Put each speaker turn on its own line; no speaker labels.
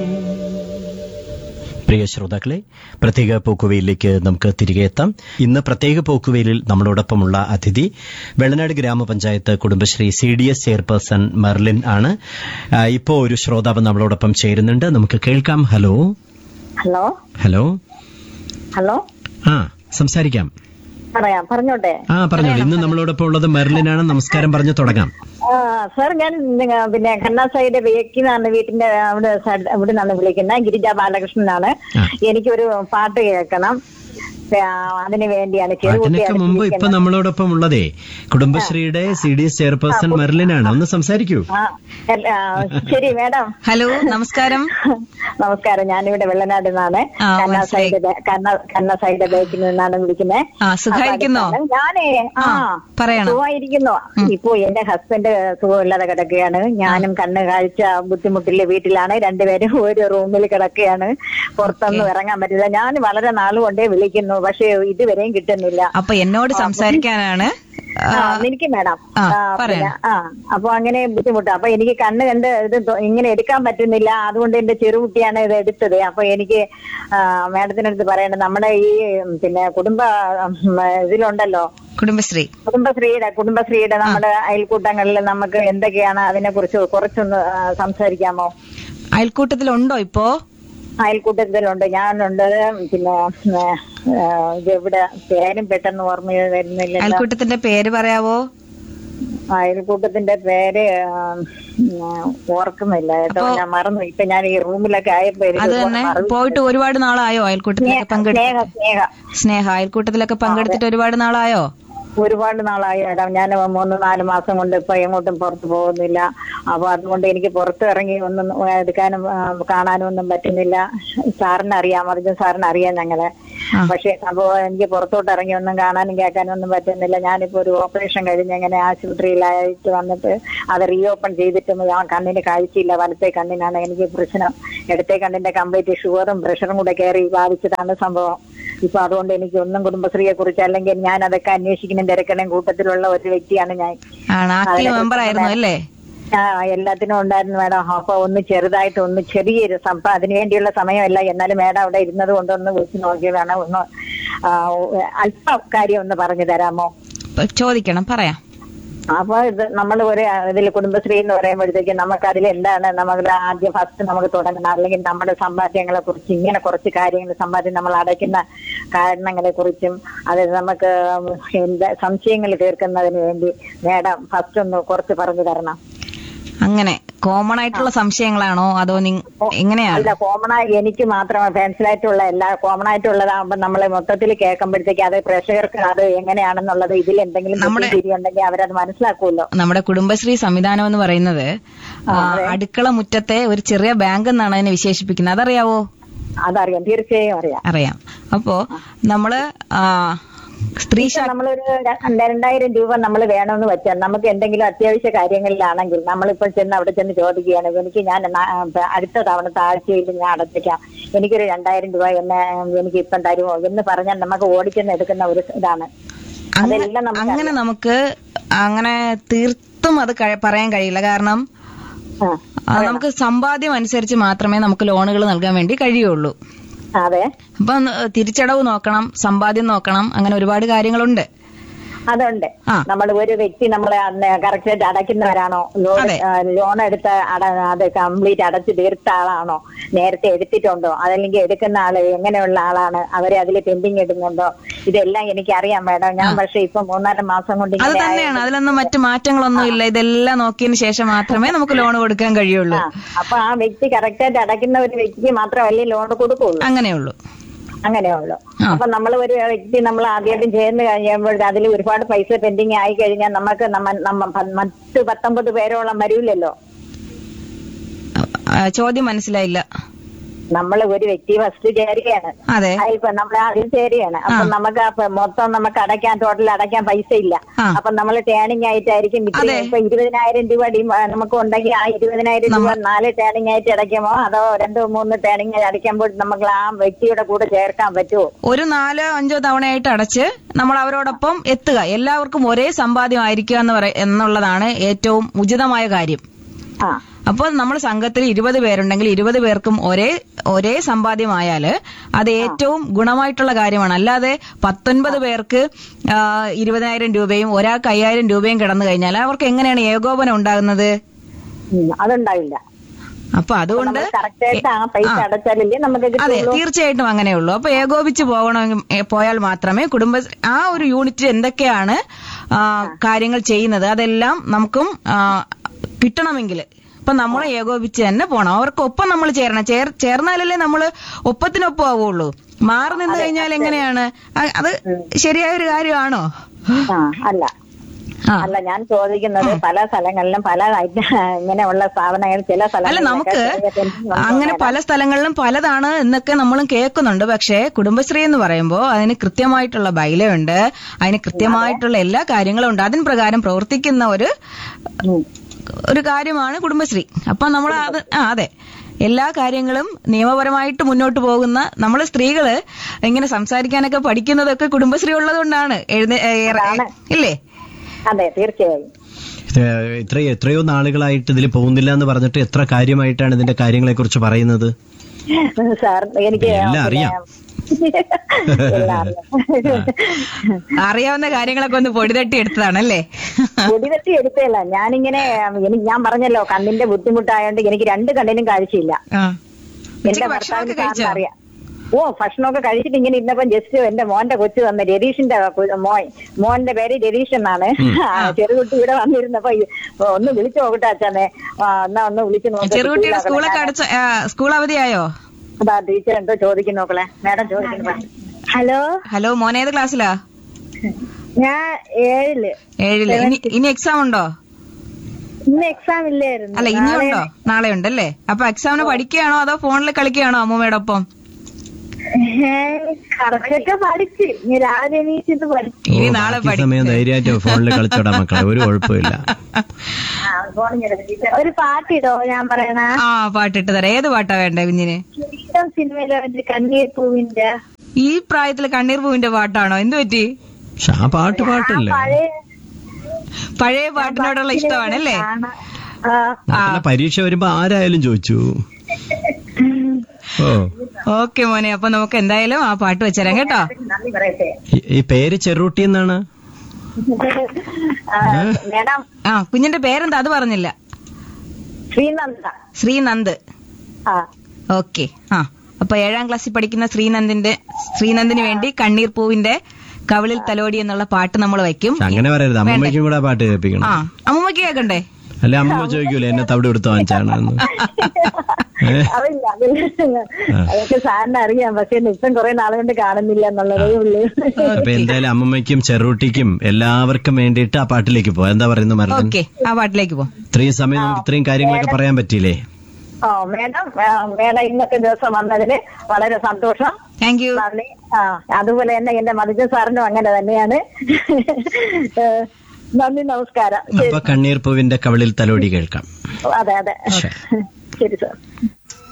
പ്രിയ ശ്രോതാക്കളെ പ്രത്യേക പോക്കുവയിലേക്ക് നമുക്ക് തിരികെ എത്താം ഇന്ന് പ്രത്യേക പോക്കുവയിലിൽ നമ്മളോടൊപ്പമുള്ള അതിഥി വെള്ളനാട് ഗ്രാമപഞ്ചായത്ത് Kudumbashree C D S chairperson Merlin ആണ് ആ, ഇപ്പോ ഒരു ശ്രോതാവ് നമ്മളോടൊപ്പം ചേരുന്നുണ്ട് നമുക്ക് കേൾക്കാം ഹലോ
ഹലോ
ഹലോ
ഹലോ
ആ സംസാരിക്കാം
പറയാം പറഞ്ഞോട്ടെ
ആ പറഞ്ഞോളൂ ഇന്ന് നമ്മളോടൊപ്പം ഉള്ളത് മെർലിൻ ആണ് നമസ്കാരം പറഞ്ഞു തുടങ്ങാം
ആ, സാർ ഞാൻ നിങ്ങ- പിന്നെ കണ്ണാസായിയുടെ വേക്കിന്നാണ് വീട്ടിന്റെ അവിടെ സൈഡ് ഇവിടെ നിന്നാണ് വിളിക്കുന്നത് ഗിരിജ ബാലകൃഷ്ണനാണ്
ആ.
എനിക്കൊരു പാട്ട് കേൾക്കണം ആ, അതിന് വേണ്ടിയാണ്
അതിനൊക്കെ
ചെറുകുട്ടിയാണ്
മുമ്പ് ഇപ്പൊ നമ്മളോടൊപ്പം ഉള്ളതേ കുടുംബശ്രീയുടെ C D S chairperson Merlin ആണ് ഒന്ന് സംസാരിക്കൂ
ആ, എല്ല- ആ, ശരി മേഡം
ഹലോ നമസ്കാരം
നമസ്കാരം ഞാനിവിടെ വെള്ളനാട് നിന്നാണ്
ആ,
കണ്ണാസായിയുടെ ബേ- കണ്ണ- കണ്ണാസായിയുടെ ബേക്കിൽ നിന്നാണ് വിളിക്കുന്നത്
ആ സുഖായിരിക്കുന്നോ
ഞാനേ ആ
ആ, പറയണം.
സുഖമായിരിക്കുന്നു ഇപ്പോ എന്റെ ഹസ്ബൻഡ് സുഖമില്ലാതെ കിടക്കുകയാണ് ഞാനും കണ്ണ് കാഴ്ച ബുദ്ധിമുട്ടില്ല വീട്ടിലാണ് രണ്ടുപേരും ഒരു റൂമിൽ കിടക്കുകയാണ് പുറത്തൊന്നും ഇറങ്ങാൻ പറ്റില്ല ഞാൻ വളരെ നാളുകൊണ്ടേ വിളിക്കുന്നു പക്ഷെ ഇതുവരെയും കിട്ടുന്നില്ല
അപ്പൊ എന്നോട് സംസാരിക്കാനാണ് ആ,
ആ, എനിക്ക് മേഡം
ആ,
ആ,
പറയാം.
പിന്നെ, ആ അപ്പൊ അങ്ങനെ ബുദ്ധിമുട്ട് അപ്പൊ എനിക്ക് കണ്ണ് കണ്ട് ഇത് തൊ- ഇങ്ങനെ എടുക്കാൻ പറ്റുന്നില്ല അതുകൊണ്ട് എന്റെ ചെറുകുട്ടിയാണ് ഇത് എടുത്തത് അപ്പൊ എനിക്ക് ആ, മേഡത്തിനടുത്ത് പറയേണ്ടത് നമ്മുടെ ഈ ഉം, പിന്നെ കുടുംബ ഉം, ഇതിലുണ്ടല്ലോ
കുടുംബശ്രീ
കുടുംബശ്രീയുടെ കുടുംബശ്രീയുടെ നമ്മുടെ അയൽക്കൂട്ടങ്ങളിൽ നമുക്ക് എന്തൊക്കെയാണ് അതിനെ കുറിച്ച് കുറച്ചൊന്ന് ആ, സംസാരിക്കാമോ
അയൽക്കൂട്ടത്തിലുണ്ടോ ഇപ്പോ
അയൽക്കൂട്ടത്തിലുണ്ട് ഞാനുണ്ട് പിന്നെ ആ, ആ, ഇത് ഇവിടെ പേരും പെട്ടെന്ന് ഓർമ്മ വരുന്നില്ല
അയൽക്കൂട്ടത്തിന്റെ പേര് പറയാവോ
അയൽക്കൂട്ടത്തിന്റെ പേര് ആ, ഉം, ഓർക്കുന്നില്ല കേട്ടോ
അപ്പോ-
ഞാൻ മറന്നു ഇപ്പൊ ഞാൻ ഈ റൂമിലൊക്കെ ആയപ്പോ എനിക്ക്
അത് തന്നെ
മറന്നു.
പോയിട്ട് ഒരുപാട് നാളായോ അയൽക്കൂട്ടത്തിലൊക്കെ
സ്നേഹ
പങ്കെടുത്ത്
സ്നേഹ സ്നേഹ
സ്നേഹ അയൽക്കൂട്ടത്തിലൊക്കെ പങ്കെടുത്തിട്ട് ഒരുപാട് നാളായോ
ഒരുപാട് നാളായി ഏട്ടാ ഞാൻ മൂന്ന് നാല് മാസം കൊണ്ട് ഇപ്പൊ എങ്ങോട്ടും പുറത്ത് പോകുന്നില്ല അപ്പൊ അതുകൊണ്ട് എനിക്ക് പുറത്ത് ഇറങ്ങി ഒന്നും എടുക്കാനും ആ, കാണാനും ഒന്നും പറ്റുന്നില്ല സാറിന് അറിയാം അർജുൻ സാറിന് അറിയാം ഞങ്ങളെ
ആ.
പക്ഷെ അപ്പോ എനിക്ക് പുറത്തോട്ട് ഇറങ്ങി ഒന്നും കാണാനും കേൾക്കാനും ഒന്നും പറ്റുന്നില്ല ഞാനിപ്പോ ഒരു ഓപ്പറേഷൻ കഴിഞ്ഞ് ഇങ്ങനെ ആശുപത്രിയിലായിട്ട് വന്നിട്ട് അത് റീ ഓപ്പൺ ചെയ്തിട്ടും ആ കണ്ണിന് കാഴ്ചയില്ല വലത്തെ കണ്ണിനാണ് എനിക്ക് പ്രശ്നം ഇടത്തെ കണ്ണിന്റെ കംപ്ലീറ്റ് ഷുഗറും പ്രഷറും കൂടെ കയറി ബാധിച്ചതാണ് സംഭവം ഇപ്പൊ അതുകൊണ്ട് എനിക്ക് ഒന്നും കുടുംബശ്രീയെ കുറിച്ച് അല്ലെങ്കിൽ ഞാൻ അതൊക്കെ അന്വേഷിക്കുന്ന തിരക്കണേം കൂട്ടത്തിലുള്ള ഒരു വ്യക്തിയാണ് ഞാൻ
ആണ് ആക്റ്റീവ് മെമ്പർ ആയിരുന്നു അല്ലേ
ആ എല്ലാത്തിനും ഉണ്ടായിരുന്നു മേഡം അപ്പൊ ഒന്ന് ചെറുതായിട്ട് ഒന്ന് ചെറിയൊരു സംഭ അതിനു വേണ്ടിയുള്ള സമയമല്ല എന്നാലും മേഡം അവിടെ ഇരുന്നത് കൊണ്ടൊന്ന് വിളിച്ചു നോക്കിയതാണ് ഒന്ന് ആ, അല്പ കാര്യം ഒന്ന് പറഞ്ഞു തരാമോ
ഇപ്പൊ ചോദിക്കണം പറയാം
അപ്പൊ ഇത് നമ്മൾ ഒരു ഇതിൽ കുടുംബശ്രീ എന്ന് പറയുമ്പോഴത്തേക്ക് നമുക്ക് അതിൽ എന്താണ് നമ്മുടെ ആദ്യം ഫസ്റ്റ് നമുക്ക് തുടങ്ങണം അല്ലെങ്കിൽ നമ്മുടെ സമ്പാദ്യങ്ങളെ കുറിച്ച് ഇങ്ങനെ കുറച്ച് കാര്യങ്ങൾ സമ്പാദ്യം നമ്മൾ അടയ്ക്കുന്ന കാരണങ്ങളെ കുറിച്ചും അത് നമുക്ക് എന്താ സംശയങ്ങൾ തീർക്കുന്നതിന് വേണ്ടി മേഡം ഫസ്റ്റ് ഒന്ന് കുറച്ച് പറഞ്ഞു തരണം
അങ്ങനെ കോമൺ ആയിട്ടുള്ള സംശയങ്ങളാണോ അതോ നിങ്- എങ്ങനെയാണ്
അല്ല കോമൺ ആയി എനിക്ക് മാത്രം ഫാൻസിലായിട്ടുള്ള എല്ലാ കോമൺ ആയിട്ടുള്ളതാകുമ്പോൾ നമ്മളെ മൊത്തത്തിൽ കേൾക്കുമ്പോഴത്തേക്ക് അത് പ്രേക്ഷകർക്ക് അത് എങ്ങനെയാണെന്നുള്ളത് ഇതിൽ എന്തെങ്കിലും
നമ്മുടെ-
തെറ്റും ഉണ്ടെങ്കിൽ അവരത് മനസ്സിലാക്കുമല്ലോ
നമ്മുടെ കുടുംബശ്രീ സംവിധാനം എന്ന് പറയുന്നത് ആ, അടുക്കള മുറ്റത്തെ ഒരു ചെറിയ ബാങ്ക് എന്നാണ് അതിനെ വിശേഷിപ്പിക്കുന്നത് അതറിയാവോ
അതറിയാം തീർച്ചയായും അറിയാം
അറിയാം അപ്പോ നമ്മള് ആ, സ്ത്രീ ശാ-
നമ്മളൊരു ര- രണ്ടായിരം രൂപ നമ്മൾ വേണമെന്ന് വെച്ചാൽ നമുക്ക് എന്തെങ്കിലും അത്യാവശ്യ കാര്യങ്ങളിലാണെങ്കിൽ നമ്മളിപ്പോൾ ചെന്ന് അവിടെ ചെന്ന് ചോദിക്കുകയാണ് എനിക്ക് ഞാൻ ന- ആ, അടുത്ത തവണത്തെ ആഴ്ചയിൽ ഞാൻ അടച്ചേക്കാം എനിക്കൊരു രണ്ടായിരം രൂപ എന്നെ എനിക്ക് ഇപ്പം തരുമോ എന്ന് പറഞ്ഞാൽ നമുക്ക് ഓടിച്ചെന്ന് എടുക്കുന്ന ഒരു ഇതാണ്
അങ്ങനെ-
അതെല്ലാം നമുക്ക്
അങ്ങനെ നമുക്ക് അങ്ങനെ തീർത്തും അത് കഴി- പറയാൻ കഴിയില്ല കാരണം
ആ,
ആ, നമുക്ക് സമ്പാദ്യം അനുസരിച്ച് മാത്രമേ നമുക്ക് ലോണുകൾ നൽകാൻ വേണ്ടി കഴിയുള്ളൂ
അതെ
അപ്പൊ തിരിച്ചടവ് നോക്കണം സമ്പാദ്യം നോക്കണം അങ്ങനെ ഒരുപാട് കാര്യങ്ങളുണ്ട്
അതുണ്ട്
ആ.
നമ്മൾ ഒരു വ്യക്തി നമ്മളെ കറക്റ്റായിട്ട് അടയ്ക്കുന്നവരാണോ ലോൺ
അതെ.
ലോൺ എടുത്ത് അട അത് കംപ്ലീറ്റ് അടച്ച് തീർത്ത ആളാണോ നേരത്തെ എടുത്തിട്ടുണ്ടോ അതല്ലെങ്കിൽ എടുക്കുന്ന ആള് എങ്ങനെയുള്ള ആളാണ് അവരെ അതിൽ പെൻഡിങ് ഇടുന്നുണ്ടോ ഇതെല്ലാം എനിക്ക് അറിയാം മേഡം ഞാൻ പക്ഷെ ഇപ്പൊ മൂന്നാല് മാസം കൊണ്ട്
അത്
ഇങ്ങനെ
തന്നെയാണ് അതിലൊന്നും മറ്റു മാറ്റങ്ങളൊന്നും ഇല്ല ഇതെല്ലാം നോക്കിയതിന് ശേഷം മാത്രമേ നമുക്ക് ലോൺ കൊടുക്കാൻ കഴിയുള്ളൂ
ആ, അപ്പൊ ആ വ്യക്തി കറക്റ്റായിട്ട് അടയ്ക്കുന്ന ഒരു വ്യക്തിക്ക് മാത്രമല്ലേ ലോൺ കൊടുക്കുള്ളൂ
അങ്ങനെയുള്ളൂ
അങ്ങനെയുള്ളൂ
ആ.
അപ്പൊ നമ്മൾ ഒരു വ്യക്തി നമ്മൾ ആദ്യമായിട്ടും ചേർന്ന് കഴിയുമ്പോൾ അതിൽ ഒരുപാട് പൈസ പെൻഡിങ് ആയി കഴിഞ്ഞാൽ നമുക്ക് നമ്മ നമ്മ പ- മറ്റ് പത്തൊമ്പത് പേരോളം വരൂലല്ലോ
ആ, ചോദ്യം മനസ്സിലായില്ല
നമ്മൾ ഒരു വ്യക്തി ഫസ്റ്റ് ചേരുകയാണ്
അതെ
ഇപ്പൊ നമ്മൾ അതിൽ ചേരുകയാണ് അപ്പൊ നമുക്ക് അപ്പൊ മൊത്തം നമുക്ക് അടയ്ക്കാൻ ടോട്ടൽ അടയ്ക്കാൻ പൈസ ഇല്ല
ആ.
അപ്പൊ നമ്മൾ ടേണിംഗ് ആയിട്ടായിരിക്കും ഇത്ര-
അതെ.
ഇപ്പൊ ഇരുപതിനായിരം രൂപ ഡി- നമുക്ക് ഉണ്ടെങ്കിൽ ആ ഇരുപതിനായിരം രൂപ നാല് ടേണിംഗ് ആയിട്ട് അടയ്ക്കുമോ അതോ രണ്ടോ മൂന്ന് ടേണിംഗ് അടയ്ക്കുമ്പോൾ നമുക്ക് ആ വ്യക്തിയുടെ കൂടെ ചേർക്കാൻ പറ്റുമോ
ഒരു നാലോ അഞ്ചോ തവണയായിട്ട് അടച്ച് നമ്മൾ അവരോടൊപ്പം എത്തുക എല്ലാവർക്കും ഒരേ സമ്പാദ്യം ആയിരിക്കുക എന്ന് പറ എന്നുള്ളതാണ് ഏറ്റവും ഉചിതമായ കാര്യം
ആ
അപ്പോൾ നമ്മൾ സംഘത്തിൽ ഇരുപത് പേരുണ്ടെങ്കിൽ ഇരുപത് പേർക്കും ഒരേ ഒരേ സമ്പാദ്യമായാല് അത് ഏറ്റവും ഗുണമായിട്ടുള്ള കാര്യമാണ് അല്ലാതെ പത്തൊൻപത് പേർക്ക് ആ, ഇരുപതിനായിരം രൂപയും ഒരാൾക്ക് അയ്യായിരം രൂപയും കിടന്നു കഴിഞ്ഞാൽ അവർക്ക് എങ്ങനെയാണ് ഏകോപനം ഉണ്ടാകുന്നത്
ഉം, അതുണ്ടാവില്ല
അപ്പൊ അതുകൊണ്ട്
കറക്റ്റ് ആയിട്ട് ആ പൈസ അടച്ചാലല്ലേ നമുക്ക്
അതെ
കിട്ടുള്ളൂ
തീർച്ചയായിട്ടും അങ്ങനെയുള്ളൂ അപ്പൊ ഏകോപിച്ച് പോകണമെങ്കിൽ ഏ, പോയാൽ മാത്രമേ കുടുംബ ആ ഒരു യൂണിറ്റിൽ എന്തൊക്കെയാണ് ആ, കാര്യങ്ങൾ ചെയ്യുന്നത് അതെല്ലാം നമുക്കും ആ, കിട്ടണമെങ്കിൽ അപ്പൊ നമ്മൾ ഏകോപിച്ച് തന്നെ പോണം അവർക്ക് ഒപ്പം നമ്മൾ ചേരണം ചേർ ചേർന്നാലല്ലേ നമ്മൾ ഒപ്പത്തിനൊപ്പം ആവുള്ളൂ മാറി നിന്ന് കഴിഞ്ഞാൽ എങ്ങനെയാണ് അ- അത് ശരിയായ ഒരു കാര്യമാണോ
ആ അല്ല
ആ
അല്ല ഞാൻ ചോദിക്കുന്നത് പല സ്ഥലങ്ങളിലും പല ഐറ്റ- ഇങ്ങനെയുള്ള സ്ഥാപനങ്ങൾ ചില
അല്ല
സ്ഥലങ്ങളിലൊക്കെ
നമുക്ക്
ചെറിയ പെൻഷൻ വന്നു
അങ്ങനെ പല സ്ഥലങ്ങളിലും പലതാണ് എന്നൊക്കെ നമ്മളും കേൾക്കുന്നുണ്ട് പക്ഷേ കുടുംബശ്രീ എന്ന് പറയുമ്പോൾ അതിന് കൃത്യമായിട്ടുള്ള ബൈലയുണ്ട് അതിന് കൃത്യമായിട്ടുള്ള എല്ലാ കാര്യങ്ങളും ഉണ്ട് അതിന് പ്രകാരം പ്രവർത്തിക്കുന്ന ഒരു
ഉം.
ഒരു കാര്യമാണ് കുടുംബശ്രീ അപ്പൊ നമ്മൾ അത് ആ അതെ എല്ലാ കാര്യങ്ങളും നിയമപരമായിട്ട് മുന്നോട്ട് പോകുന്ന നമ്മൾ സ്ത്രീകള് ഇങ്ങനെ സംസാരിക്കാനൊക്കെ പഠിക്കുന്നതൊക്കെ കുടുംബശ്രീ ഉള്ളതുകൊണ്ടാണ് എഴുന്ന ഏ- ഇല്ലേ
അതെ തീർച്ചയായും
ഇത് ഇത്ര എത്രയോ നാളുകളായിട്ട് ഇതിൽ പോകുന്നില്ല എന്ന് പറഞ്ഞിട്ട് എത്ര കാര്യമായിട്ടാണ് ഇതിന്റെ കാര്യങ്ങളെ കുറിച്ച് പറയുന്നത്
സാർ എനിക്ക്
എല്ലാം അറിയാം.
എല്ലാം അറിയാം
അറിയാവുന്ന കാര്യങ്ങളൊക്കെ ഒന്ന് പൊടിതട്ടി എടുത്തതാണല്ലേ
പൊടിവെട്ടി എടുത്തല്ല ഞാനിങ്ങനെ എനിക്ക് ഞാൻ പറഞ്ഞല്ലോ കണ്ണിന്റെ ബുദ്ധിമുട്ടായോണ്ട് എനിക്ക് രണ്ട് കണ്ണിനും കാഴ്ചയില്ല
ആ
എന്റെ
ഉച്ചയ്ക്ക് ഭക്ഷണമൊക്കെ
ഭർത്താവിന്
കഴിച്ചോ
സാറിന് അറിയാം ഓ ഭക്ഷണമൊക്കെ കഴിച്ചിട്ട് ഇങ്ങനെ ഇന്നപ്പം ജസ്റ്റ് എന്റെ മോന്റെ കൊച്ചു വന്ന് രതീഷിന്റെ കു- മോൻ മോന്റെ പേര് രതീഷ് എന്നാണ് ആ, ചെറുകുട്ടി ഇവിടെ വന്നിരുന്നപ്പോ ഈ- ഒന്ന് വിളിച്ചു നോക്കട്ടെ അച്ഛനെ ആ, എന്നാ ഒന്ന് വിളിച്ചു നോക്ക്
ചെറുകുട്ടിയുടെ സ്കൂളൊക്കെ അടച്ച ആ, സ്കൂൾ അവധിയായോ
അതാ ടീച്ചർ എന്തോ ചോദിക്കുന്നു നോക്കളെ മാഡം ചോദിക്കുന്നു ഹലോ
ഹലോ മോനേത് ക്ലാസ്സിലാ
ഞാൻ ഏഴില്
ഏഴില് ഇനി ഇനി എക്സാം ഉണ്ടോ
ഇന്ന് എക്സാം ഇല്ലായിരുന്നു
അല്ല ഇനിയുണ്ടോ നാളെ ഉണ്ടല്ലേ അപ്പൊ എക്സാമിന് പഠിക്കുകയാണോ അതോ ഫോണിൽ കളിക്കുകയാണോ അമ്മൂമ്മയുടെ ഒപ്പം
കറക്റ്റൊക്കെ പഠിച്ച് ഇനി രാവിലെ എണീച്ചിട്ട് പഠിച്ചു
ഇനി
ഓ,
നാളെ
ബാക്കി സമയം ധൈര്യമായിട്ട് ഫോണിൽ കളിച്ചോടാ മക്കളെ ഒരു കുഴപ്പമില്ല
ആ, ഫോണിങ്ങനെ ടീച്ചർ ഒരു പാട്ടിടോ ഞാൻ പറയണ
ആ പാട്ടിട്ട് തരാം ഏത് പാട്ടാ വേണ്ടേ കുഞ്ഞിന്
കിരീടം സിനിമയിലെ ഒരു കണ്ണീർ പൂവിന്റെ
ഈ പ്രായത്തില് കണ്ണീർ പൂവിന്റെ പാട്ടാണോ എന്ത് പറ്റി
പക്ഷെ ആ പാട്ട് പാട്ടല്ലേ
പഴയ
പഴയ പാട്ടിനോടുള്ള ഇഷ്ടമാണ് അല്ലേ
കാണാ- ആ,
അല്ല പരീക്ഷ വരുമ്പോ ആരായാലും ചോദിച്ചു ഓ
ഓക്കെ മോനെ അപ്പൊ നമുക്ക് എന്തായാലും ആ പാട്ട് വെച്ചുതരാം കേട്ടോ
നന്ദി പറയട്ടെ
ഈ- ഈ പേര് ചെറുട്ടി എന്നാണ്
ആ, മേഡം
ആ കുഞ്ഞിന്റെ പേരെന്താ അത് പറഞ്ഞില്ല
ശ്രീനന്ദ
ശ്രീനന്ദ്
ആ
ഓക്കെ ആ അപ്പൊ ഏഴാം ക്ലാസ്സിൽ പഠിക്കുന്ന ശ്രീനന്ദിന്റെ ശ്രീനന്ദിന് വേണ്ടി കണ്ണീർ പൂവിന്റെ കവിളിൽ തലോടി എന്നുള്ള പാട്ട് നമ്മൾ വയ്ക്കും
പക്ഷെ അങ്ങനെ പറയരുത് അമ്മമ്മയ്ക്കും കൂടെ ആ പാട്ട് കേൾപ്പിക്കണം
ആ അമ്മൂമ്മക്ക് കേൾക്കണ്ടേ
അല്ലെ അമ്മമ്മ ചോദിക്കൂലേ എന്നെ തവിട് എടുത്ത് വാങ്ങിച്ചാണ് എന്ന് ഏ?
അതില്ല അതില്ല അതൊക്കെ സാറിന് അറിയാം പക്ഷെ ഇപ്പം കുറെ നാളെ കൊണ്ട് കാണുന്നില്ല എന്നുള്ളതേ ഉള്ളൂ
അപ്പൊ എന്തായാലും അമ്മമ്മയ്ക്കും ചെറുട്ടിക്കും എല്ലാവർക്കും വേണ്ടിയിട്ട് ആ പാട്ടിലേക്ക് പോവാം എന്താ പറയുന്നു മരണം
ഓക്കെ ആ പാട്ടിലേക്ക് പോ
ഇത്രയും സമയം നമുക്ക് ഇത്രയും കാര്യങ്ങളൊക്കെ പറയാൻ പറ്റിയില്ലേ
ഓ മേഡം ആ, മേഡം ഇന്നത്തെ ദിവസം വന്നതിന് വളരെ സന്തോഷം
താങ്ക് യു
നന്ദി ആ അതുപോലെ തന്നെ എന്റെ മധുജ സാറിനും അങ്ങനെ തന്നെയാണ് ഏ, നന്ദി നമസ്കാരം ശരി
അപ്പൊ കണ്ണീർ പൂവിന്റെ കവിളിൽ തലോടി കേൾക്കാം
അതെ അതെ
ശരി.
ശരി സാർ